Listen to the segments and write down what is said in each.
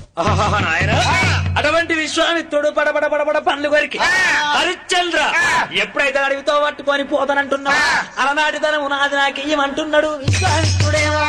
ఆహా, నాయనా. అటువంటి విశ్వామిత్రుడు పడబడ పడబడ పండ్లు కొరికి హరిశ్చంద్ర ఎప్పుడైతే అడవితో పట్టుకొని పోతానంటున్నావు అలనాటి తనము నాది నాకు ఇయ్యమంటున్నాడు విశ్వామిత్రుడేమో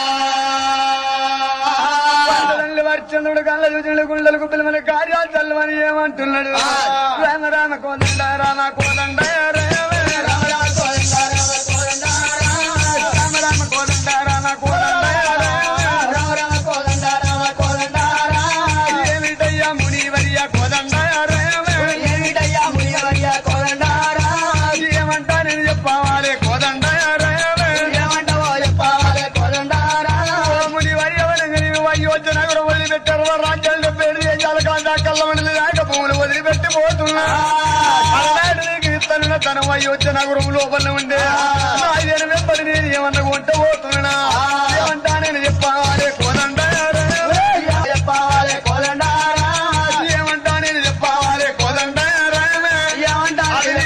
పంటలు వర్చంద్రుడు కళ్ళ చూచుడు గుండెలకు పిల్లమని కార్యాలు చల్లమని ఏమంటున్నాడు రామ రామ కోదండ రామ కోదండ రామ రామ రామ కోదండ రామ కోదండ రామ రామ కోదండ రామ కోదండ రామ రామ కోదండ రామ కోదండ ఏమిటయ్యా మునివరియా కోదండ రామ ఏమిటయ్యా మునివరియా కోదండ ఏమంటా నేను చెప్పావాలి కోదండ రామ ఏమంటావో చెప్పాలి కోదండ ముని వరియవనగని వయ్యోజన కూడా వదిలిపెట్టారు రాజ్యాలు పేరు చేయాలి కాందా కళ్ళమని లేక భూములు వదిలిపెట్టి పోతున్నా అలనాడు నీకు ఇస్తాను తన వయ్యోజన గురువు లోపల ఉండే ఆయన వెంబడి నేను ఏమన్నా కొంట పోతున్నా ఏమంటా నేను చెప్పాలి కోదండ చెప్పాలి కోదండ ఏమంటా నేను చెప్పాలి కోదండ ఏమంటా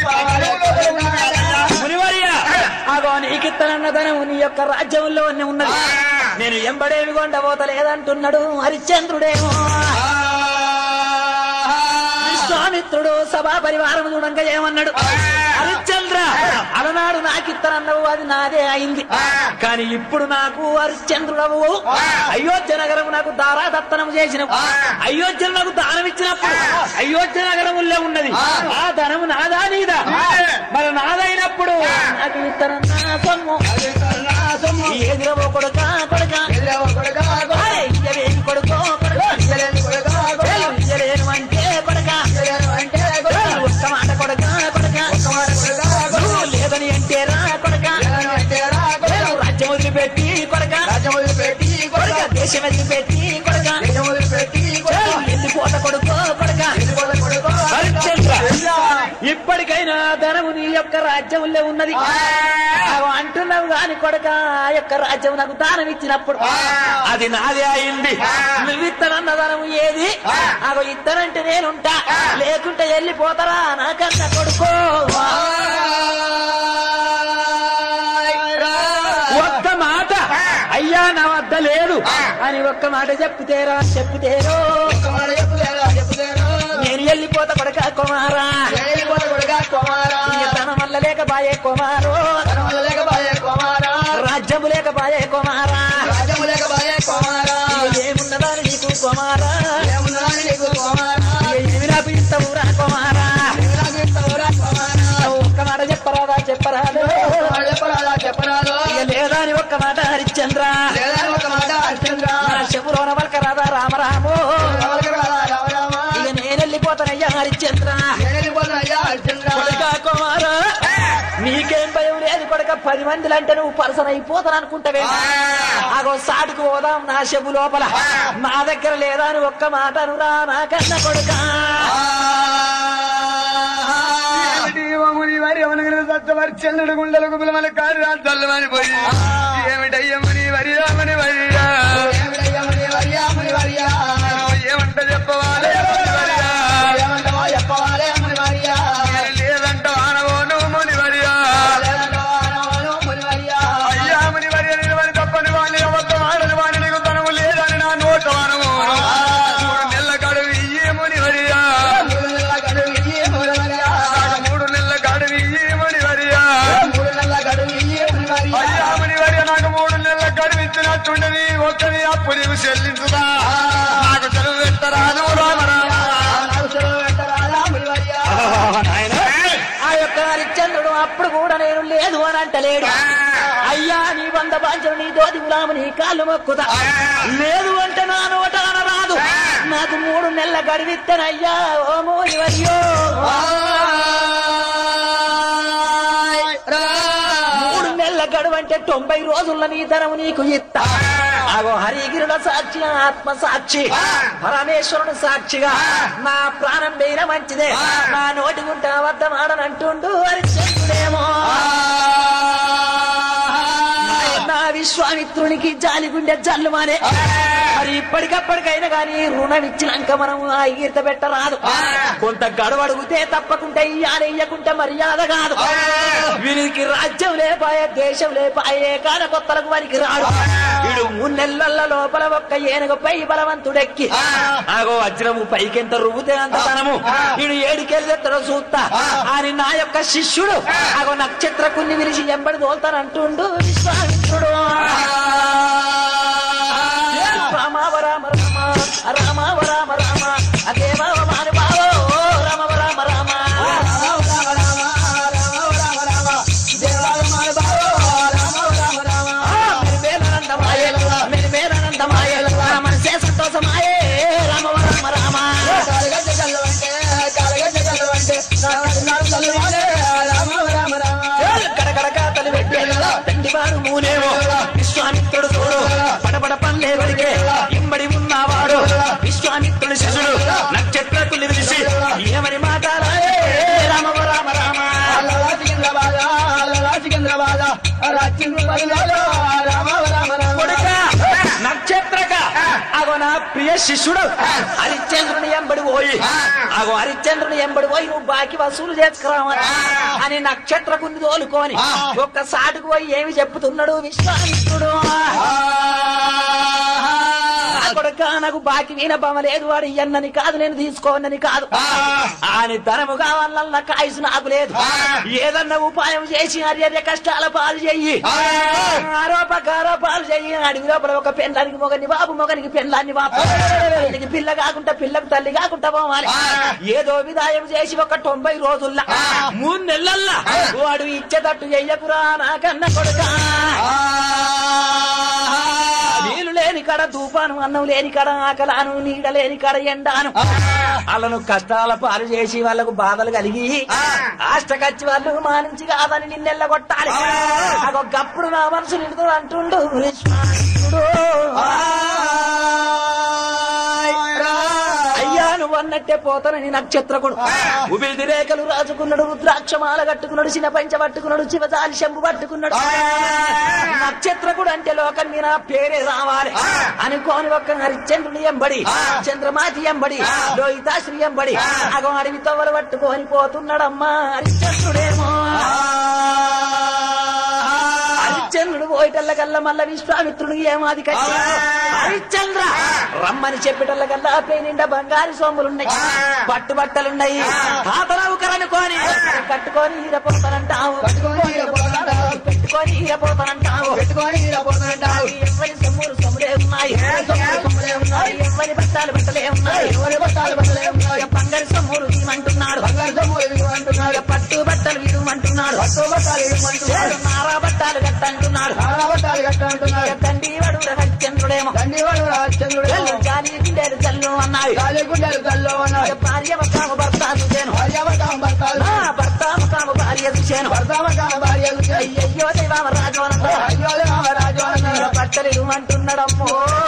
మునివర్య అగో నీకిత్తనన్న ధనము నీ యొక్క రాజ్యంలోనే ఉన్నది నేను ఎంబడేమి కొండబోతలేదంటున్నాడు హరిశ్చంద్రుడేమో విశ్వామిత్రుడు సభా పరివారం చూడంగా ఏమన్నాడు హరిశ్చంద్ర అలనాడు నాకిత్తనన్నావు అది నాదే అయింది కానీ ఇప్పుడు నాకు హరిశ్చంద్రుడవు అయోధ్య నగరం నాకు దారాదత్తనం చేసినవు అయోధ్య నాకు దానం ఇచ్చినప్పుడు అయోధ్య నగరములే ఉన్నది ఆ ధనము నాదా నీదా మరి నాదైనప్పుడు నాకు ఇత్తనన్నా సొమ్ము ఎదురవో కొడుక కొడుక ఇయ్యలేని కొడుకో కొడుక ఇయ్యలేను అంటే కొడుక ఒక్క మాట కొడుక కొడుక నువ్వు లేదని అంటే రా కొడుక నేను రాజ్యం వదిలిపెట్టి కొడుక కొడుక దేశం వదిలిపెట్టి కొడుక ఎత్తిపోత కొడుకో కొడుక హరిశ్చంద్ర, ఇప్పటికైనా ధనము నీ యొక్క రాజ్యంలో ఉన్నది అవి అంటున్నావు గాని కొడక ఆ యొక్క రాజ్యం నాకు దానం ఇచ్చినప్పుడు అది నాదే అయింది నువ్వు ఇత్తనన్న ధనము ఏది అగో ఇద్దరంటే నేనుంటా లేకుంటే వెళ్ళిపోతారా నాకన్న కొడుకో ఒక్క మాట అయ్యా నా వద్ద లేదు అని ఒక్క మాట చెప్తేరా చెప్తేరో నేను వెళ్ళిపోతా కొడక కుమారా ఇక ధనం వల్ల లేక బాయే కుమారు రాజ్యము లేక బాయే కుమారా ఇక ఏమున్నదా నీకు కుమారా ఇక ఏమి నాకు ఇస్తావురా కుమారా ఒక్క మాట చెప్పరాదా చెప్పరాదు ఇక లేదా అని ఒక్క మాట హరిశ్చంద్ర నా శములోన వల్కరాదా రామరాము ఇక నేను వెళ్ళిపోతానయ్యా హరిశ్చంద్ర కొడుకా కుమారా నీకేం భయం లేదు కొడక పది మందిలు అంటే నువ్వు పర్సన్ అయిపోతాను అనుకుంటావే ఆగో సాటుకు పోదాం నా శబు లోపల నా దగ్గర లేదా అని ఒక్క మాట అనురా నాకన్న కొడుకా ముని వారి అవనగిన సత్యవారి చంద్రుడు గుండెలకు పిలమల కార్యాలు చల్లమని పోయి ఏమిటయ్య ముని వరి రామని వరియా ఏమంట చెప్పవాలి ముని వరియా. నేను లేదంట ఆనవో నువ్వు ముని వరియా అయ్యా ముని వరియా నేను వారి తప్పని వాణి అబద్ధం ఆడని వాణి నీకు తనము లేదని నా నోట వానము మూడు నెలల కడువు ఇయ్యి ముని వరియా నాకు మూడు నెలల కడువు ఇయ్యి ముని వరియా అయ్యా ముని వరియా నాకు మూడు నెలల కడువు ఇచ్చినట్టుండని ఒక్కని అప్పు నీకు చెల్లించుదా నాకు చదువు పెట్టరాదు రామరామ ఆ యొక్క హరిశ్చంద్రుడు అప్పుడు కూడా నేను లేదు అని అంటలేడు అయ్యా నీ వంద బాంచలు నీ దోది గులాము నీ కాళ్ళు మొక్కుతా లేదు అంటే నా నోట అనరాదు నాకు మూడు నెలల గడివిత్తనయ్యా ఓ మోని వయ్యో మూడు నెలల గడువు అంటే తొంభై రోజుల నీ ధనము నీకు ఇత్తా అగో హరిగిరుల సాక్షి ఆత్మ సాక్షి పరమేశ్వరుడు సాక్షిగా నా ప్రాణం వేయన మంచిదే నా నోటి గుంట అబద్ధం ఆడనంటుండు హరిశ్చంద్రుడేమో నా విశ్వామిత్రునికి జాలి గుండె జల్లుమానే మరి ఇప్పటికప్పటికైనా గాని రుణం ఇచ్చినాక మనం ఆ ఈత పెట్టరాదు కొంత గడువు అడిగితే తప్పకుండా ఇయ్యాలి ఇయ్యకుంటే మర్యాద కాదు వీరికి రాజ్యం లేపాయే దేశం లేపాయే కాన కొత్తలకు వారికి రాడు వీడు మూడు నెలల లోపల ఒక్క ఏనుగుపై బలవంతుడెక్కి ఆగో వజ్రము పైకెంత రువ్వుతే అంత ధనము వీడు ఏడికెళ్ళెత్తడో చూస్తా అని నా యొక్క శిష్యుడు ఆగో నక్షత్ర కొన్ని విలిచి ఎంబడి తోల్తానంటుండు విశ్వామిత్రుడు రామావ రామ రామ రామావ రామ రామ అదేవావ మానుభావో రామవ రామ రామ మెరిమేలనందమాయే మెరిమేలనందమాయే మనసే సంతోషమాయే రామవ రామ రామ కడకడక తలి పెట్టే తండ్రివాడు మూనేమో విశ్వామిత్రుడు చూడు పడపడ పల్లె వడికే ఇంబడి ఉన్నవాడు విశ్వామిత్రుడు శిశుడు నక్షత్రకులు విలిసి ఏమని మాట్లాడాలే రామవ రామ రామ కొడుక నక్షత్రక అగో నా ప్రియ శిష్యుడు హరిశ్చంద్రుని ఎంబడి పోయి అగో హరిశ్చంద్రుని ఎంబడి పోయి నువ్వు బాకి వసూలు చేసుకురావాలి అని నక్షత్రకుని తోలుకొని ఒక్క సాటుకు పోయి ఏమి చెప్పుతున్నాడు విశ్వామిత్రుడు నా కొడుక నాకు బాకి వీనబమ లేదు వాడు ఇయ్యన్నని కాదు నేను తీసుకోనని కాదు అని ధనము కావాలన్న కాయసు నాకు లేదు ఏదన్నా ఉపాయం చేసి హర్య కష్టాల పాలు చెయ్యి ఆరోపకారోపాలు చెయ్యి అడిగి లోపల ఒక పెళ్ళానికి మొగని బాబు మొగనికి పెళ్ళాన్ని బాబు వీళ్ళకి పిల్ల కాకుండా పిల్లకు తల్లి కాకుండా పోవాలి ఏదో విధాయం చేసి ఒక తొంభై రోజుల్లో మూడు నెలల్లో వాడు ఇచ్చేటట్టు చెయ్యకురా నాకన్న కొడుకా నీళ్లు లేని కాడ ధూపాను అన్నం లేని కాడ ఆకలాను నీడ లేని కాడ ఎండాను వాళ్ళను కష్టాల పాలు చేసి వాళ్ళకు బాధలు కలిగి ఆష్టకచ్చి వాళ్ళు మానించి కాదని నిన్నెల్ల కొట్టాలి అదొకప్పుడు నా మనసు నిండుతూ అంటుండు విశ్వామిత్రుడు. అయ్యా నువ్వు అన్నట్టే పోతానని నక్షత్రకుడు ఉబిల్ది రేఖలు రాజుకున్నాడు రుద్రాక్షమాల కట్టుకున్నాడు చిన్న పంచ పట్టుకున్నాడు శివజాలి శంభు పట్టుకున్నాడు నక్షత్రకుడు అంటే లోకం మీద పేరే రావాలి అనుకోని ఒక్క హరిశ్చంద్రుని ఎంబడి చంద్రమాతి ఎంబడి లోహితాశ్రీ ఎంబడి అగో అడవి తవ్వలు పట్టుకొని పోతున్నాడమ్మా హరిశ్చంద్రుడేమో హరిశ్చంద్రుడు పోయేటల్లకల్లా మళ్ళా విశ్వామిత్రుడు ఏమాది కచ్చి హరిశ్చంద్ర రమ్మని చెప్పేటల్లకల్లా పే నిండా బంగారు సొమ్ములున్నాయి పట్టు బట్టలున్నాయి తాతనవుకరనుకోని కట్టుకొని ఈరపోతానంటావు పెట్టుకొని ఈరపోతానంటావు ఎవరి సొమ్ములు సొమ్ములే ఉన్నాయి ఎవరి బట్టాలు బట్టలే ఉన్నాయి ఇక బంగారు సొమ్ములు ఇవ్వమంటున్నాడు ఇక పట్టు బట్టలు ఇవ్వమంటున్నాడు నారా బట్టాలు కట్టంటున్నాడు ఇక తండ్రి వాడు హరిశ్చంద్రుడేమో వెళ్ళు జాలి గుండెలు చల్లు అన్నాడు ఇక భార్య కాము భర్త చూశాను నా భర్త కాము భార్య చూశాను అయ్యయ్యో దైవామ రాజవనంలో బట్టలు ఇవ్వమంటున్నాడమ్మో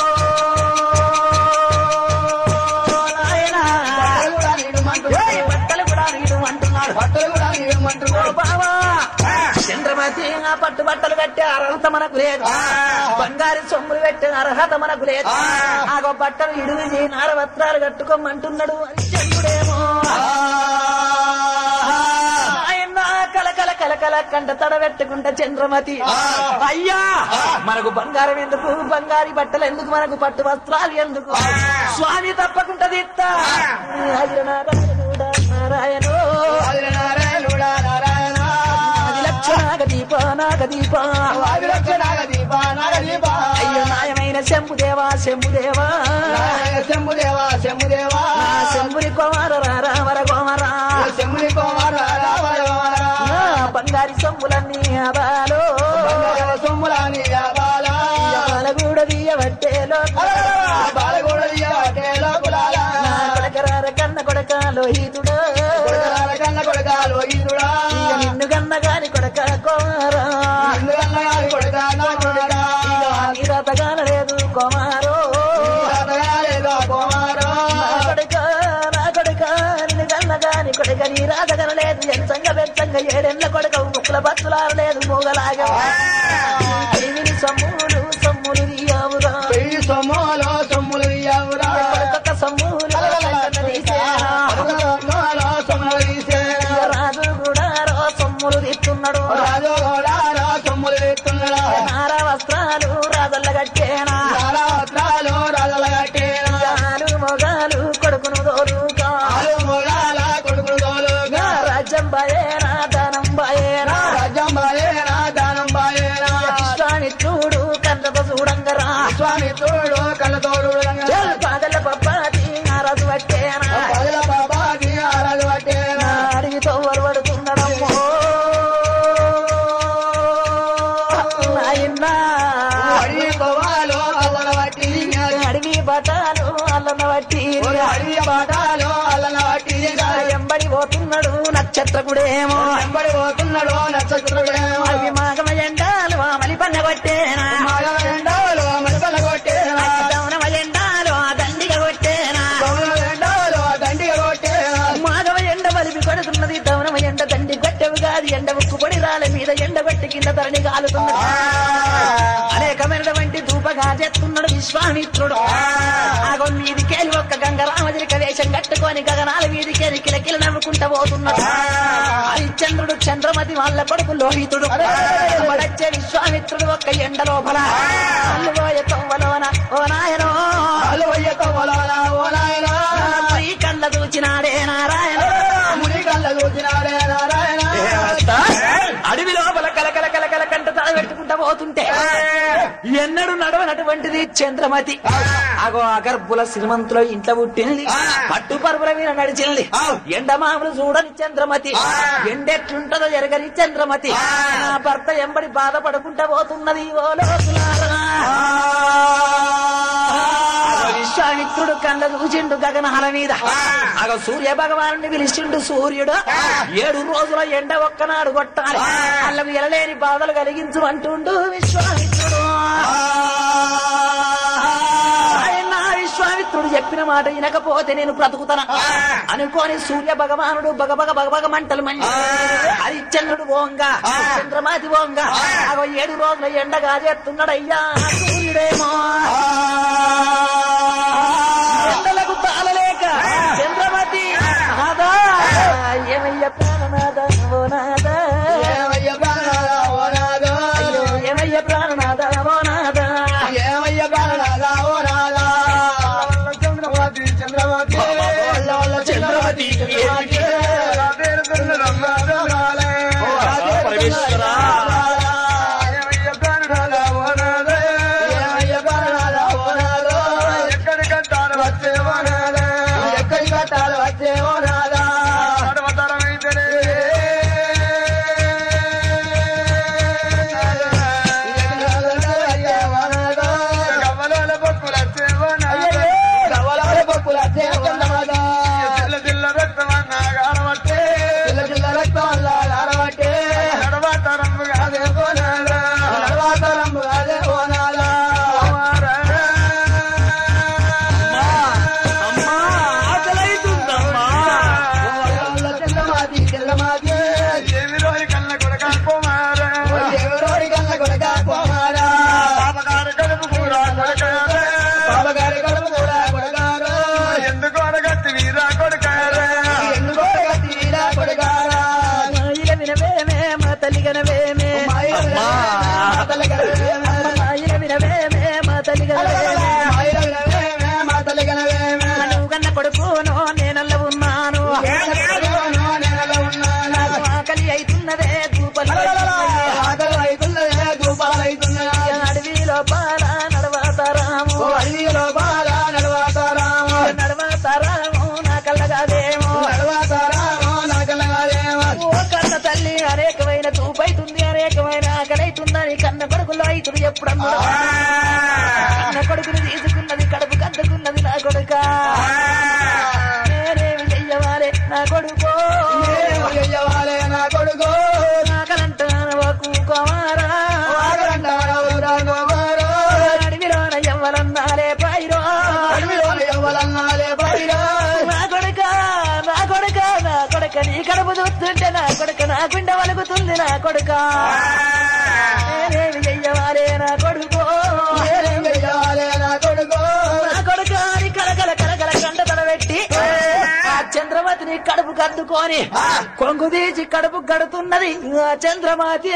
నాయనా. ఏయ్, బట్టలు కూడా ఇవ్వమంటున్నాడు ఓ బావా చంద్రమతి ఆ పట్టు బట్టలు కట్టే అర్హత మనకు లేదు బంగారు సొమ్ములు పెట్టే అర్హత మనకు లేదు ఆగో బట్టలు ఇడుగు నార వస్త్రాలు కట్టుకోమంటున్నాడు హరిశ్చంద్రుడేమో ఆయన కలకల కలకల కంట తడబెట్టుకుంటా చంద్రమతి అయ్యా మనకు బంగారం ఎందుకు బంగారి బట్టలు ఎందుకు మనకు పట్టు వస్త్రాలు ఎందుకు స్వామి తప్పకుండా తీస్తా నారాయణ లక్షణాగ దీప నాగ దీప అయ్యో నాయమైన శంభుదేవా శంభుదేవా శంభుదేవా శంభుదేవా నా శంభుని కుమార రామర కుమారా శంభుని కుమార నా బంగారి సొమ్ములన్నీ అబాలో సొమ్ములాని బాలా కూడా తీయబట్టేలో బాలగూడ లోకులాల నా కొడకరార కన్న కొడక లోహితుడు కన్న కొడకాలు ఈదుడా ఇక నిన్ను కన్న గాని కొడక కుమారా అందుకన్నా కొడక నా కొడక నీరతగాన లేదు కుమారో ఏదో కుమారా నా కొడక నా కొడక నిన్ను కన్న గాని కొడక నీ రాతగన లేదు ఎంచంగ వెచ్చంగ ఏడెళ్ళ కొడక ముక్కుల బతులారలేదు మూగలాగా తెలివిని సొమ్ము అల్లన్న బట్టి అడిగి బాటాలో అల్లన వాటి ఎంబడి పోతున్నాడు నక్షత్రకుడేమో వెంబడి పోతున్నాడు నక్షత్రుడేమో అవి మాగమ ఎండాలు మలి పన్న కొట్టేనా మగ ఎండాలో మడపల కొట్టేనా దౌనమ ఎండాలు దండిగా కొట్టేనా కౌన ఎండాలో దండిగా కొట్టేనా మాగవ ఎండ బలిపి కొడుతున్నది దౌనమ ఎండ దండి కొట్టెవు కాదు ఎండ ఉక్కు పొడి రాళ్ళ మీద ఎండ కొట్టి కింద ధరణి కాలుతున్నది అనేకమైనటువంటి ధూపగా చేస్తున్నాడు విశ్వామిత్రుడు ఆగో మీదికేలి ఒక్క గంగరామదిరిక వేషం కట్టుకొని గగనాల మీదికేలి కిలకిల నవ్వుకుంటా పోతున్నాడు హరిశ్చంద్రుడు చంద్రమతి వాళ్ళ కొడుకు లోహితుడు పడచ్చే విశ్వామిత్రుడు ఒక్క ఎండ లోపల అల్లుబోయ తొవ్వలోన ఓ నాయనో అలవయ్యతో వలాలా ఓ నాయనా ఈ కళ్ళ దూచినాడే నారాయణ ముని కళ్ళ చూసినాడే నారాయణ అడవి లోపల కలకల కలకల కంట తల పెట్టుకుంటా పోతుంటే ఎన్నడు నడవనటువంటిది చంద్రమతి అగో అగర్భుల శ్రీమంతుల ఇంట్లో పుట్టింది పట్టు పరుపుల మీద నడిచింది ఎండమాములు చూడని చంద్రమతి ఎండెట్లుంటదో ఎరగని చంద్రమతి నా భర్త ఎంబడి బాధపడుకుంటా పోతున్నది ఓ లోకులారా. అగో విశ్వామిత్రుడు కళ్ళ చూచిండు గగనహల మీద అగో సూర్య భగవాను పిలిచిండు సూర్యుడు ఏడు రోజుల ఎండ ఒక్కనాడు కొట్టాలి అల్లకు ఎలలేని బాధలు కలిగించు అంటుండు విశ్వామిత్రుడు ఆయన విశ్వామిత్రుడు చెప్పిన మాట వినకపోతే నేను బ్రతుకుతానా అనుకోని సూర్య భగవానుడు బగబగ బగబగ మంటలు మండి హరిశ్చంద్రుడు ఓంగా చంద్రమాతి ఓంగా అగో ఏడు రోజుల ఎండగా చేస్తున్నాడయ్యా సూర్యుడేమో ఎండలకు తాళలేక చంద్రమతి నాదా ఏమయ్య ప్రాణనాథ ఓ నాథ ఏమయ్య ప్రాణనాథా ఓ నాథా అయ్యో ఏమయ్య ప్రాణనాథ ఓ నాథ ఏమయ్య ప్రాణనాథా ఓ నాథా చంద్రమతి చంద్రమతి వల్ల వల్ల చంద్రమతి చంద్రమతి రాధేరుతున్నదమ్మ రామాలే పరమేశ్వరా. ఏమయ్య ప్రాణనాథా ఓ నాథా ఏమయ్య ప్రాణనాథా ఓ నాథా ఎక్కడి కట్టాలు వచ్చే ఓ నాథా ఎక్కడి కట్టాలు వచ్చే ఓ నాథా సర్వతరమైతేనే కవలాల పక్కుల కవలాల పక్కుల జిల్ల జిల్ల రక్తమన్నా గారవట్టే జిల్ల జిల్ల రక్తమన్నా గారవట్టే నడవాతరంబు కాదే పోనాలా నడవాతరంబు కాదే పోనాలా అమ్మా ఆకలైతుందమ్మా చెల్లమాది చెల్లమాది ఏమి రోజు కళ్ళ కొడక పోమారా ఏమి రోజు కళ్ళ కొడక పోమారా పాపగారి కడుపు కూడా కొడకారా పాపగారి కడుపు కూడా కొడకారా ఎందుకు అడగత్తి వీరా కొడకారా ఎందుకు అడగత్తి వీరా కొడకారా మాయిల వినవేమే మా తల్లి గనవేమే అమ్మా మాయిల వినవేమే మా తల్లి గనవేమే మా తల్లి కనవేమే నువ్వు కన్న కొడుకును నేనల్ల ఉన్నాను నెలలో ఉన్నాను ఆకలి అవుతున్నదే దూపలు ఆకలి అవుతున్నదే దూపాలు అవుతున్నాయి అడవిలో బాల నడవతారాము అడవిలో బాగా నడవాతారాము నడవతారాము నా కళ్ళగాదేమో నడవాతారాము నాకనగాదేమో ఓ కన్న తల్లి అనేకమైన చూపైతుంది అనేకమైన ఆకలైతుందని కన్న కొడుకులో అవుతుంది ఎప్పుడన్నా కన్న కొడుకుని తీసుకున్నది కడుపు కద్దుకున్నది నా కొడుక నేనేమి చెయ్యవాలే నా కొడుకో నేనేమో చెయ్యవాలే నా కొడుకు నాకలంటాను ఒక కుమారా వాగలంటారా ఊరా గోవారు. అడవిలోన ఎవ్వలన్నాలే పైరో అడవిలోన ఎవ్వలన్నాలే పైరా. నా కొడుక నా కొడుక నా కొడుక నీ కడుపు చూస్తుంటే నా కొడుక నా పిండ వలుగుతుంది నా కొడుక నేనేమి చెయ్యవాలే నా కొడుకో నేనేం చెయ్యవాలే నా కొడుకు నా కొడుక అని కలకల కలకల కంట తలబెట్టి ఆ చంద్రమతిని కడుపు కద్దుకొని కొంగు తీసి కడుపు గడుతున్నది ఆ చంద్రమతి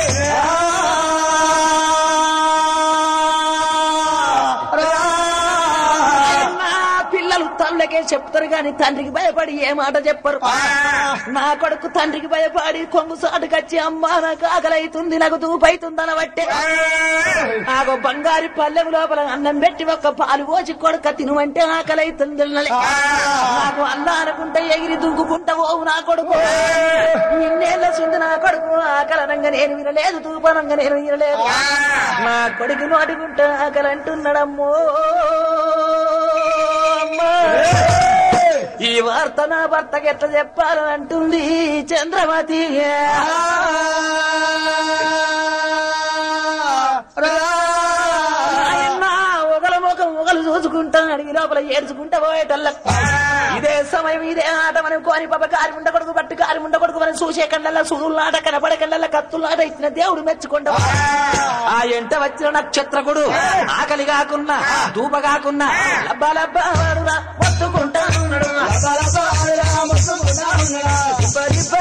నా పిల్లలు తల్లికే చెప్తారు గాని తండ్రికి భయపడి ఏ మాట చెప్పరు నా కొడుకు తండ్రికి భయపడి కొంగు సాటుకొచ్చి అమ్మా నాకు ఆకలైతుంది నాకు దూపైతుంది అనబట్టే నాకు బంగారు పల్లెం లోపల అన్నం పెట్టి ఒక పాలు పోసి కొడుక తినుమంటే ఆకలైతుంది నాకు అన్న అనుకుంటే ఎగిరి దుంకుకుంటా ఓవు నా కొడుకు ఇన్నేళ్ళ సుంది నా కొడుకు ఆకలనంగా నేను వినలేదు తూపనంగా నేను వినలేదు నా కొడుకు నోటికుంటే ఆకలి అంటున్నాడమ్మో భర్త నా భర్తకి ఎట్లా చెప్పాలని అంటుంది చంద్రమతి నాయనా, ఒకల ముఖం ఒకలు చూసుకుంటా అడిగి లోపల ఏడ్చుకుంటా పోయేటల్ల ఇదే సమయం ఇదే ఆట మనం కోని పాప కారి ఉండ కొడుకు పట్టు కారి ఉండ కొడుకు మనం చూసే కళ్ళల్లా సుడులాట కనపడే కళ్ళల్లా కత్తులాట ఇచ్చిన దేవుడు మెచ్చుకుంటా ఆ ఎంట వచ్చిన నక్షత్రకుడు ఆకలి కాకున్నా దూప కాకున్నా లబ్బా లబ్బా వాడురా మొత్తుకుంటా ఉన్నాడు లబ్బా లబ్బా వాడురా మొత్తుకుంటా ఉన్నాడు లిబ్బ లిబ్బ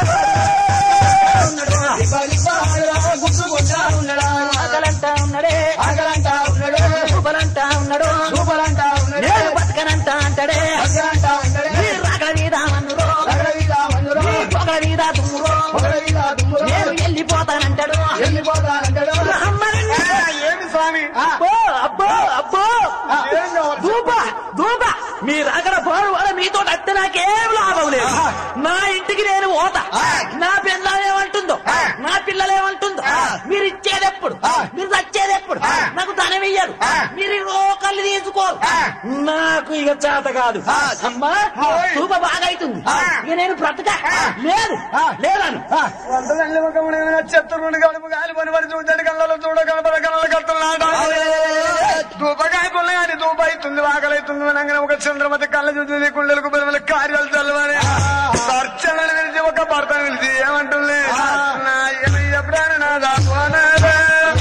వాడురా ఆకలంటా ఉన్నాడే ఆకలంటా ఉన్నాడు దూపలంటా ఉన్నాడు దూపలంటా ఉన్నాడు నేను బతకనంటా అంటాడే నీ రాగల మీద మన్నురో నీ పొగల మీద దుమ్మురో నేను వెళ్ళిపోతానంటాడు రమ్మనండి. ఏమి స్వామి అబ్బో అబ్బో అబ్బో ఏం కావాలి దూప దూప మీ రాగల పోరు వల్ల మీతో అత్తే నాకేం లాభం లేదు నా ఇంటికి నేను పోత నా పిల్లలు ఏమంటుందో నా పిల్లలు ఏమంటుందో మీరు ఇచ్చేది ఎప్పుడు మీరు చచ్చేది ఎప్పుడు నాకు ధనం ఇయ్యరు మీరు రోకళ్ళు తీసుకోరు నాకు ఇక చేత కాదు అమ్మా దూప బాగా అవుతుంది ఇక నేను బ్రతక లేదు లేదను వంటలన్నీ ఒక మునిగిన చెత్తరుని కడుపు గాలి పని పడి చూడండి కళ్ళలో చూడ కనపడ కళ్ళ కత్తున్నాడు దూపకాయ పుల్ల కానీ దూప అవుతుంది ఆకలైతుంది అనగానే ఒక చంద్రమతి కళ్ళ చూసి కుండలకు బలమల కార్యాలు చల్లవని సర్చనని పిలిచి ఒక భర్తను పిలిచి ఏమంటుంది నా ఏమయ్య ప్రాణనాథ పోనాదా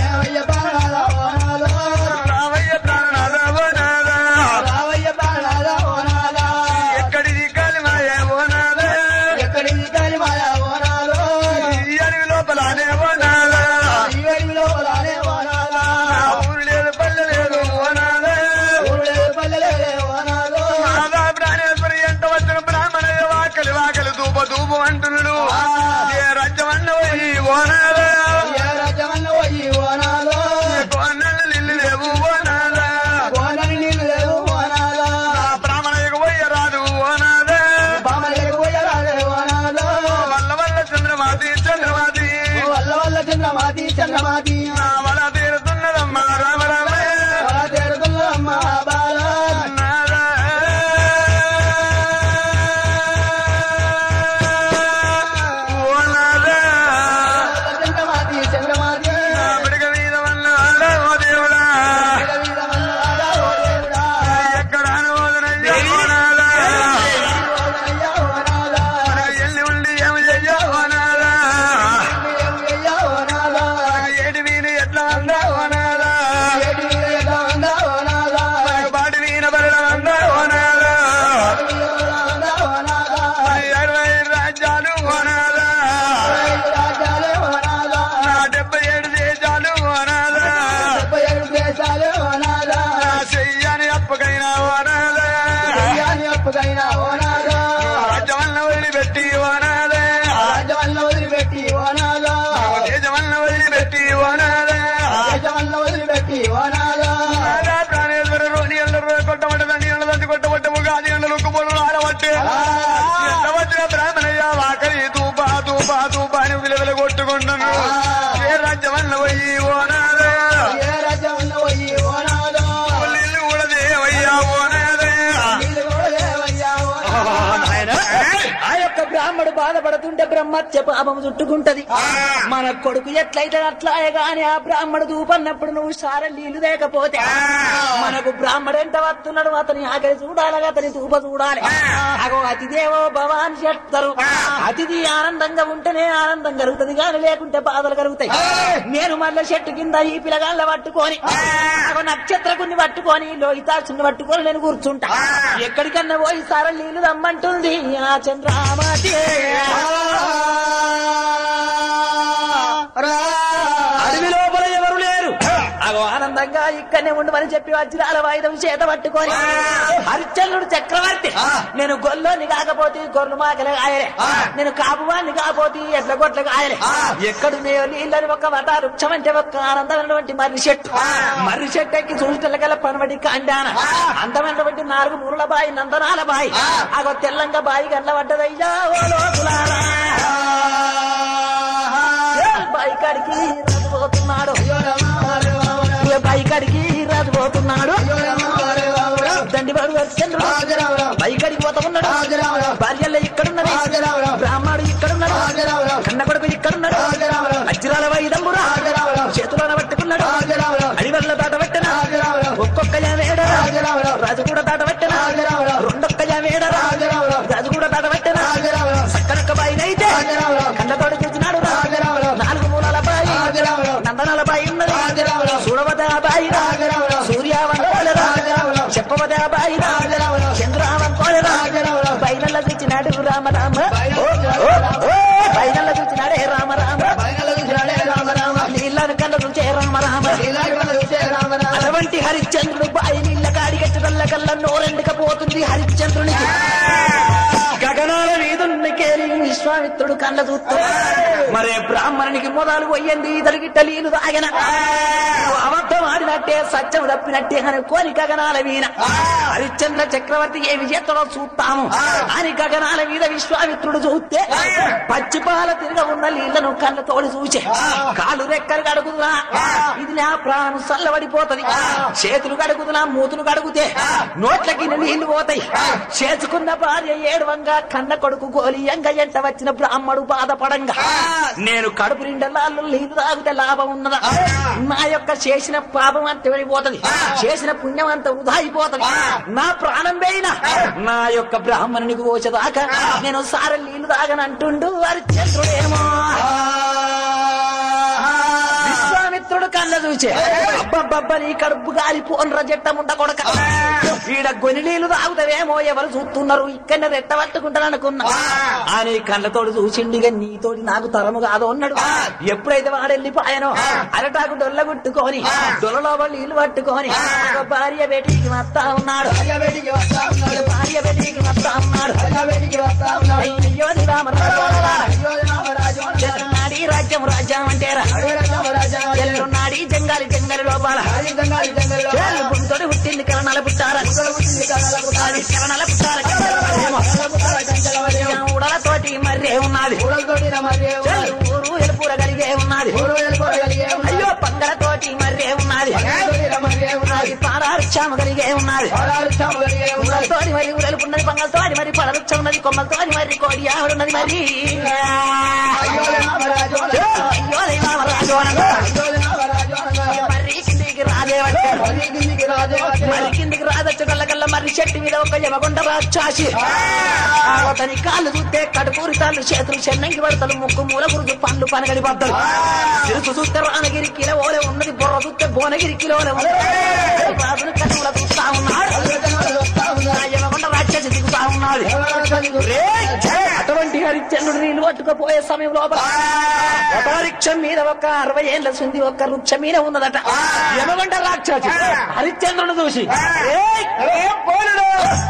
రామయ్య ప్రాణనాథ పోనాదా ఎక్కడిది కాలిమాయ పోనాదా ఈ అడవి లోపలనే పోనాదా నా ఊరు లేదు పల్లె లేదు పోనాదా మాదా ప్రాణేశ్వరి ఎంత వచ్చిన బ్రాహ్మణయ్య వాకలి వాకలి దూప దూపు అంటున్నాడు ఏ రాజ్యమన్న పోయి ఓనాలా కోనలు నిల్లు లేవు ఓనాలా నా బ్రాహ్మణయ్యకు పోయి రాదు ఓనాలా వల్ల వల్ల చంద్రమాతి చంద్రమాతి వల్ల వల్ల చంద్రమాతి చంద్రమాతి నా వల తీరుతున్నదమ్మా రామ రామ అలా తేరుతున్నదమ్మా బాల నాదా. ఓనాలా. చంద్రమాతి చంద్రమాతి నా పిడక మీద వల్ల ఓ దేవుడా ఎక్కడ అనుమోదనయ్యా ఓనాలా. ఎల్లి ఉండి ఏమి చెయ్యా ఓనాలా. ఏటి వీని ఎట్లా అందా ఓనాలా. బాటి వీన బరడం అందా ఓనాలా. అరవై రాజ్యాలు ఓనాలా. నా డెబ్బై ఏడు దేశాలు ఓనాలా. నా చెయ్యని అప్పకైనా ఓనాలా. రాజ్యమన్న వదిలిపెట్టి ఓనాలా. వదిలిపెట్టి ఓనాగా దేశమన్న వదిలిపెట్టి ఓనాలా. వదిలిపెట్టి ఓనాగా రాజా ప్రాణేశ్వర రోని ఎల్లరో కొట్టబట్ట దండి ఎండ దండి కొట్టబట్ట ఉగాది ఎండలు ఉక్కుపోలు ఆడబట్టే ఎంత వచ్చిన బ్రాహ్మణయ్య వాకరి తూప తూప తూప అని విలువలు కొట్టుకుంటున్నాను ఏ రాజ్యమన్న పోయి ఓనాదే ఏ రాజ్యం పోయి ఓనాగా పుల్లిల్లు కూడా దేవయ్యా ఓనాదే నీళ్ళు కూడా లేవయ్యా ఓనాగా ఆ యొక్క బ్రాహ్మడు బాధపడుతుంటే బ్రహ్మత్య పాపం చుట్టుకుంటది మన కొడుకు ఎట్లయితే అట్లాయే గాని ఆ బ్రాహ్మడు దూపన్నప్పుడు నువ్వు సార నీళ్లు లేకపోతే మనకు బ్రాహ్మడు ఎంత వస్తున్నాడు అతని ఆకలి చూడాలి అతని దూప చూడాలి అగో అతిదేవో భవాన్ చెప్తారు అతిథి ఆనందంగా ఉంటేనే ఆనందం కలుగుతుంది కానీ లేకుంటే బాధలు కలుగుతాయి నేను మళ్ళీ చెట్టు కింద ఈ పిల్లగాళ్ళ పట్టుకొని అగో నక్షత్రకుని పట్టుకొని లోహితాసుని పట్టుకొని నేను కూర్చుంటా ఎక్కడికన్నా పోయి సార నీళ్లు రమ్మంటుంది ఆ చంద్రామాతి అడవి లోపల ఎవరు లేరు అగో ఆనందంగా ఇక్కడనే ఉండమని చెప్పి వజ్రాల వాయిదం చేత పట్టుకొని హరిశ్చంద్రుడు చక్రవర్తి నేను గొల్లోని కాకపోతే గొర్రెలు మాకలే ఆయలే నేను కాపువాన్ని కాకపోతే ఎట్ల గొట్ల ఆయలే ఎక్కడున్నాయో నీళ్ళని ఒక వట వృక్షం అంటే ఒక ఆనందమైనటువంటి మర్రి చెట్టు మర్రి చెట్టు ఎక్కి చూసిటల్లగల పనబడి కాండాన అందమైనటువంటి నాలుగు మూరుల బాయి నందనాల బాయి అగో తెల్లంగా బాయి గల్ల పడ్డదయ్యా ఓ లోకులారా ఏ బాయి కాడికి రాజుపోతున్నాడు ఏ బాయి కాడికి రాజుపోతున్నాడు దండి బాడు చంద్రుడు బాయి కాడికి పోతా ఉన్నాడు భార్య పోతే బయట చంద్రామం కోరరా బయనల్ల చూచినాడు రామ రామ ఓ, ఓ, ఓ, బయనల్ల చూచినాడే రామ రామ నీళ్ళను కళ్ళ చూచే రామ రామ అటువంటి హరిశ్చంద్రుడు బాయి నీళ్ళ కాడిగట్టుదల్ల కల్లా నోరెండుకపోతుంది హరిశ్చంద్రునికి గగనాల మీదున్నకేలి విశ్వామిత్రుడు కళ్ళ చూస్తూ మరే బ్రాహ్మణునికి మొదలు పోయింది ఇతడికి నీళ్లు తాగిన అబద్ధం ఆడినట్టే సత్యం తప్పినట్టే అనుకోని గగనాల మీద హరిశ్చంద్ర చక్రవర్తి ఏమి చేస్తాడో చూస్తాము అని గగనాల మీద విశ్వామిత్రుడు చూస్తే పచ్చిపాల తిరగ ఉన్న నీళ్లను కళ్ళతోడి చూచే కాళ్ళు రెక్కలు కడుగుతున్నా ఇది నా ప్రాణం చల్లబడిపోతది చేతులు కడుగుతున్నా మూతులు కడుగుతే నోట్లకి నీళ్లు పోతాయి చేసుకున్న భార్య ఏడవంగా కన్న కొడుకు గోలియంగా ఎంట వచ్చిన బ్రాహ్మడు బాధపడంగా నేను కడుపు నిండా లాళ్ళు నీళ్లు తాగితే లాభం ఉన్నదా నా యొక్క చేసిన పాపం అంత వెళ్ళిపోతది చేసిన పుణ్యం అంత వృధా అయిపోతది నా ప్రాణం పోయినా నా యొక్క బ్రాహ్మణునికి పోచేదాకా నేను సార నీళ్లు తాగనంటుండు హరిచంద్రుడేమో విశ్వామిత్రుడు కళ్ళ చూచే అబ్బబ్బబ్బ నీ కడుపు గాలిపోన్ రజెట్టం ఉండ కొడక ఈడ గొని నీళ్లు తాగుతావేమో ఎవరు చూస్తున్నారు ఇక్కడ రెట్ట పట్టుకుంటాను అనుకున్నా అని కళ్ళతోడు చూసిండిగా నీతోటి నాకు తరము కాదు అన్నాడు ఎప్పుడైతే వాడెళ్ళిపోయానో అరటాకు డొల్ల గుట్టుకొని డొల్లలో నీళ్లు పట్టుకొని ఒక భార్య బేటీకి వస్తా ఉన్నాడు భార్య బేటీకి వస్తా ఉన్నాడు అయ్యో రామరాజు నాడి రాజ్యం రాజ్యం అంటేరా నాడి జంగాలి జంగాలి లోపాల తోటి పుట్టింది కరణాల పుట్టారా అది కరణాల పుట్టారా ఉడలతోటి మర్రే ఉన్నది చెల్లు ఊరు ఎలుపుర కలిగే ఉన్నది అయ్యో పంగలతోటి మర్రే ఉన్నది అది పారారుక్షామ కలిగే ఉన్నది తోటి మరి ఊరెలుపున్నది పంగలతోటి మరి పడరుక్ష ఉన్నది కొమ్మలతోటి మరి కోడి ఆవిడున్నది మరి అయ్యో రామరాజు మరి కిందికి రాజేవంటే మరి కిందికి రాదచ్చు కళ్ళ కళ్ళ మరి చెట్టు మీద ఒక యమగుండ రాక్షాసి అతని కాళ్ళు చూస్తే కడుపూరి తాళ్ళు చేతులు చెన్నంకి పడతలు ముక్కు మూల గురుజు పండ్లు పనగడి బద్దలు తిరుసు చూస్తే రానగిరి కిలో ఓలే ఉన్నది బొర్ర చూస్తే భువనగిరి కిలోలే ఉన్నది రాజును కన్నుల చూస్తా ఉన్నాడు ఆ యమగుండ రాక్షసి దిగుతా ఉన్నాడు రేయ్! అటువంటి హరిశ్చంద్రుడు నీళ్లు పట్టుకుపోయే సమయం లోపల ఒక వృక్షం మీద ఒక అరవై ఏళ్ళ సుంది ఒక వృక్షం మీద ఉన్నదట యమగంట రాక్షసి హరిశ్చంద్రుడు చూసి "ఏయ్, ఏం పోలుడు?"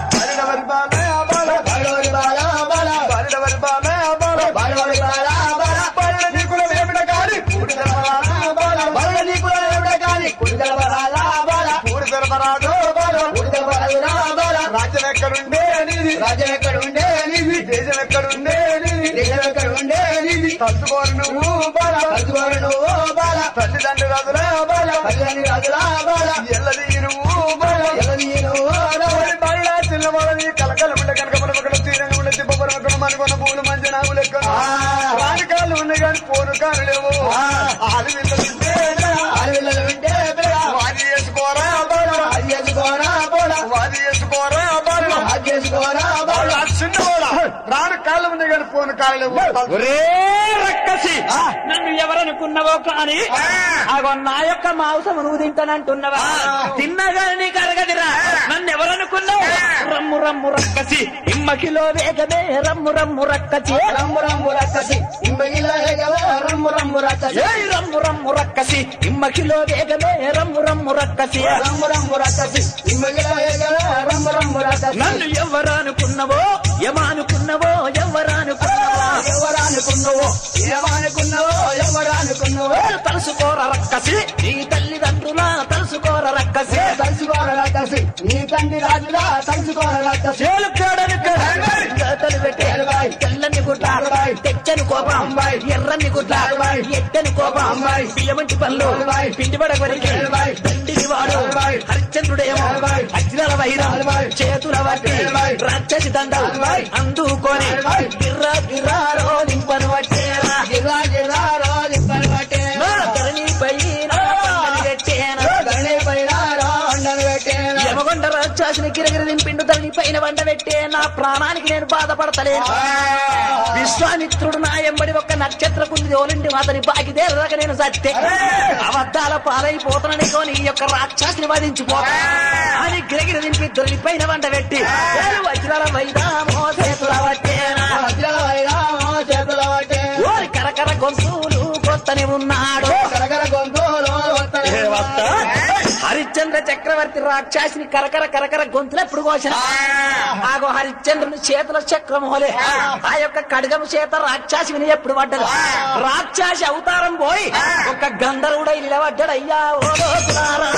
రాజ్యం ఎక్కడుండే నీది రాజ్యం ఎక్కడ ఉండే నీది దేశం ఎక్కడుండే నీది దేశం ఎక్కడ ఉండే నీది తలుచుకోరు నువ్వు బాల తలుచుకోరు నువ్వు బాల తల్లిదండ్రులు కాదురా బాల తల్లిదండ్రి రాజులా బాల ఎల్లది నువ్వు బాల ఎల్లది నువ్వు రాజు. బళ్ళ చిన్నవాళ్ళని కలకల ఉండే కనుక మన పక్కన తీరంగా ఉండే తిప్పపరం అక్కడ మనకున్న పూలు మంచి నావు లెక్క రాజకాలు ఉన్నాయి కానీ పోను కాలు లేవు ఆది ఆడపిల్లలు ఉంటే పిల్ల. వాది చేసుకోరా బాల అది చేసుకోరా పోలా వాది చేసుకోరా బాల అది చేసుకోరా వాళ్ళు బాల ఆ చిన్నవాళ్ళ రాను కాళ్ళు ఉన్నాయి కానీ పోను కాలు లేవు ఒరే రక్కసి నన్ను ఎవరనుకున్నావో కానీ అగో నా యొక్క మాంసం నువ్వు తింటానంటున్నావా తిన్నగాని నీకు అరగదిరా నన్ను ఎవరనుకున్నావు రమ్ము రమ్ము రక్కసి ఇమ్మకిలో వేగమే రమ్ము రమ్ము రక్కసి రంబు రంబు రక్కసి ఇంబగిలో ఎగవే రమ్ము రంబు రక్కసి ఏయ్ రమ్ము రమ్ము రక్కసి ఇమ్మకిలో వేగమే రమ్ము రమ్ము రక్కసి రంబు రంబు రక్కసి ఇంబగిలో ఎగవే రంబు రంబు రక్కసి నన్ను ఎవరనుకున్నావో యమానుకున్నావో ఎవరనుకున్నావా ఎవరనుకున్నావో ఏమనుకున్నావో ఎవరనుకున్నావో తలుసుకోర రక్కసి నీ తల్లిదండ్రుల తలుసుకోర రక్కసి తలుసుకోర రక్కసి నీ తండ్రి రాజులా తలుసుకోర రక్కసి చేలుకాడని చేతలు పెట్టే తెల్లని గుడ్ల తెచ్చని కోపం ఎర్రని గుడ్ల ఎట్టని కోపం బియ్యమంటి పళ్ళు పిండి పడగొరికి తండ్రిని వాడు హరిశ్చంద్రుడేమో అజ్రాల వైరం చేతుల వట్టి రాక్షసి దండం అందుకొని గిర్రా గిర్రా రోలింపను వచ్చేరా గిరా గిరా రోజు పట్టే నా ధరణి పైన బండలు కట్టేనా. గణే పైన రాండను పెట్టేనా యమగొండ రాక్ష రాక్షసుని గిరగిరి దింపిండు దాని పైన వండ పెట్టే నా ప్రాణానికి నేను బాధపడతలేను విశ్వామిత్రుడు నా ఎంబడి ఒక నక్షత్ర కుంది ఓలండి అతని బాకి దేరదాకా నేను సత్తే అబద్ధాల పాలైపోతున్నాని నీ యొక్క రాక్షసుని వధించిపోతా అని గిరగిరి దింపి దొరికి పైన వంట పెట్టి ఏడు వజ్రాల వైదామో చేతుల పట్టేనా వజ్రాల వైరామో చేతుల పట్టే ఓరి కరకర గొంతులు కొత్తని ఉన్నాడు కరకర గొంతులో వస్తనే ఏ వస్తా? హరిశ్చంద్ర చక్రవర్తి రాక్షసిని కరకర కరకర గొంతులు ఎప్పుడు కోసిన ఆగో హరిశ్చంద్రుని చేతుల చక్రం హోలే ఆ యొక్క కడగము చేత రాక్షసిని ఎప్పుడు పడ్డదు రాక్షసి అవతారం పోయి ఒక గంధర్వుడై నిలబడ్డాడు అయ్యా ఓ లోకులారా.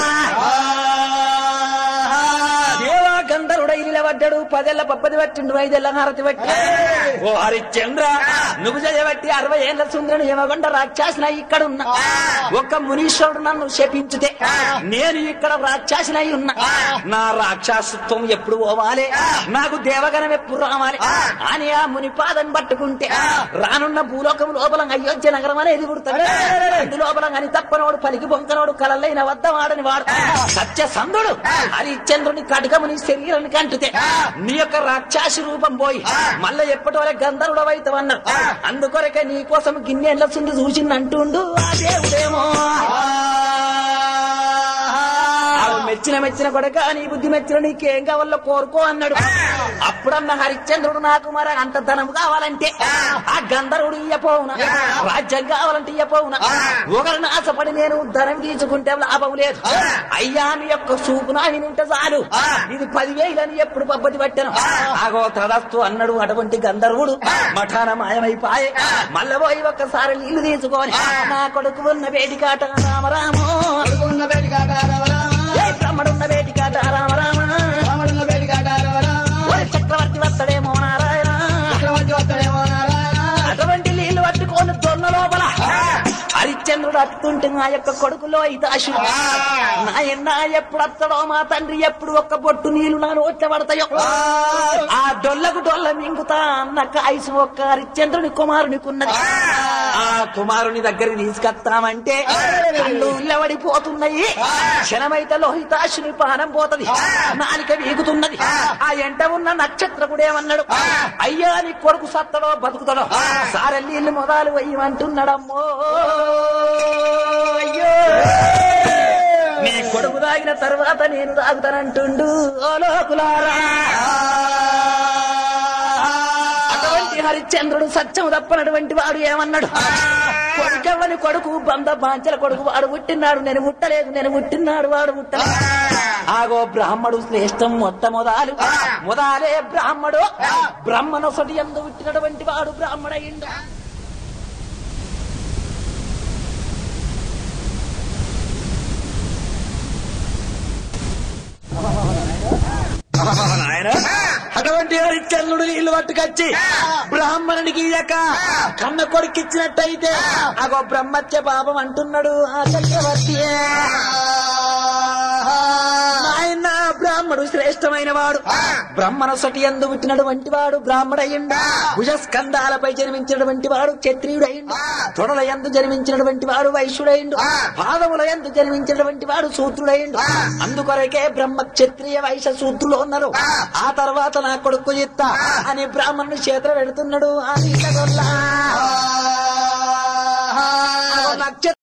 దేవా గంధర్వుడై నిలబడ్డాడు పదేళ్ల పప్పది పట్టిండు ఐదేళ్ల హారతి పట్టి ఓ హరిశ్చంద్ర నువ్వు చేయబట్టి అరవై ఏళ్ల సుందరుని ఏమగొండ రాక్షసిన ఇక్కడ ఉన్నా ఒక్క మునీశ్వరుడు నన్ను శపించుతే నేను ఇక్కడ రాక్షసినై ఉన్నా నా రాక్షసత్వం ఎప్పుడు పోవాలి నాకు దేవగణం ఎప్పుడు రావాలి అని ఆ ముని పాదం పట్టుకుంటే రానున్న భూలోకం లోపల అయోధ్య నగరం అనేది పుడతాడు అందు లోపల అని తప్పనోడు పలికి బొంకనోడు కలలైన వద్ద వాడని వాడు సత్య సందుడు హరిశ్చంద్రుని కటకముని శరీరాన్ని కంటుతే నీ యొక్క రాక్షసి రూపం పోయి మళ్ళీ ఎప్పటి వరకు గంధర్వుడు అవుతావన్నారు అందుకొరకే నీ కోసం గిన్నెల సుంది చూసింది అంటుండు ఆ దేవుడేమో ఆవు మెచ్చిన మెచ్చిన కొడక నీ బుద్ధి మెచ్చిన నీకేం కావాలో కోరుకో అన్నాడు అప్పుడన్న హరిశ్చంద్రుడు నాకు మరి అంత ధనం కావాలంటే ఆ గంధర్వుడు ఇయ్యపోవునా రాజ్యం కావాలంటే ఇయ్యపోవునా ఒకరిని ఆశపడి నేను ధనం తీసుకుంటే లాభం లేదు అయ్యా నీ యొక్క చూపు నా వినుంటే చాలు ఇది పదివేలని ఎప్పుడు పబ్బతి పట్టాను ఆగో తదస్తు అన్నాడు అటువంటి గంధర్వుడు మఠాన మాయమైపాయే మళ్ళీ పోయి ఒక్కసారి నీళ్లు తీసుకొని నా కొడుకు ఉన్న వేడికాట రామరామో కొడుకున్న బేటికాట రవరామ ఏ బ్రహ్మడున్న వేడికాట రామరామ రాముడున్న బేటికాట రవరామ ఓరి చక్రవర్తి వస్తాడేమో నారాయణ చక్రవర్తి వస్తాడేమో నారాయణ అటువంటి నీళ్లు పట్టుకొని దొన్న లోపల హరిశ్చంద్రుడు అత్తుంటే నా యొక్క కొడుకులో ఇదాశు నాయన ఎప్పుడు వస్తాడో మా తండ్రి ఎప్పుడు ఒక్క బొట్టు నీళ్లు నా నోట్ల పడతాయో ఆ డొల్లకు డొల్ల మింగుతా అన్న కాయసు ఒక్క హరిశ్చంద్రుని కుమారునికున్నది ఆ కుమారుని దగ్గరికి తీసుకొస్తామంటే కళ్ళు ఉల్లబడిపోతున్నాయి క్షణమైతే లోహితాశుని పానం పోతది నాలిక వీగుతున్నది ఆ ఎంట ఉన్న నక్షత్రకుడేమన్నాడు అయ్యా నీ కొడుకు సత్తడో బతుకుతాడో సారెల్లి ఇల్లు మొదలు వెయ్యమంటున్నాడమ్మో అయ్యో నీ కొడుకు తాగిన తర్వాత నేను తాగుతానంటుండు ఓ లోకులారా అటువంటి హరిశ్చంద్రుడు సత్యం తప్పనటువంటి వాడు ఏమన్నాడు కొడుకెవ్వని కొడుకు బంద బాంచల కొడుకు వాడు పుట్టినాడు నేను ముట్టలేదు నేను పుట్టినాడు వాడు ముట్టలేదు ఆగో బ్రాహ్మడు శ్రేష్టం మొట్టమొదలు మొదలే బ్రాహ్మడు బ్రహ్మనొసటి ఎందు పుట్టినటువంటి వాడు బ్రాహ్మణయిండు అటువంటి హరిశ్చంద్రుడు నీళ్లు పట్టుకొచ్చి బ్రాహ్మణునికి ఇయ్యక కన్న కొడుకిచ్చినట్టయితే అగో బ్రహ్మత్య పాపం అంటున్నాడు ఆ చక్రవర్తి ఆయన బ్రాహ్మడు శ్రేష్టమైన వాడు బ్రహ్మణసటి ఎందు పుట్టినటువంటి వాడు బ్రాహ్మడయ్యిండు భుజస్కంధాలపై జన్మించినటువంటి వాడు క్షత్రియుడయ్యిండు తొడల ఎందు జన్మించినటువంటి వాడు వైశ్యుడయ్యిండు పాదముల ఎందు జన్మించినటువంటి వాడు శూద్రుడయ్యిండు అందుకొరకే బ్రహ్మ క్షత్రియ వైశ్య శూద్రులు ఉన్నారు ఆ తర్వాత నా కొడుకు చిత్త అని బ్రాహ్మణుడు చేతులు పెడుతున్నాడు ఆ నీళ్ళ గొల్ల. నక్షత్ర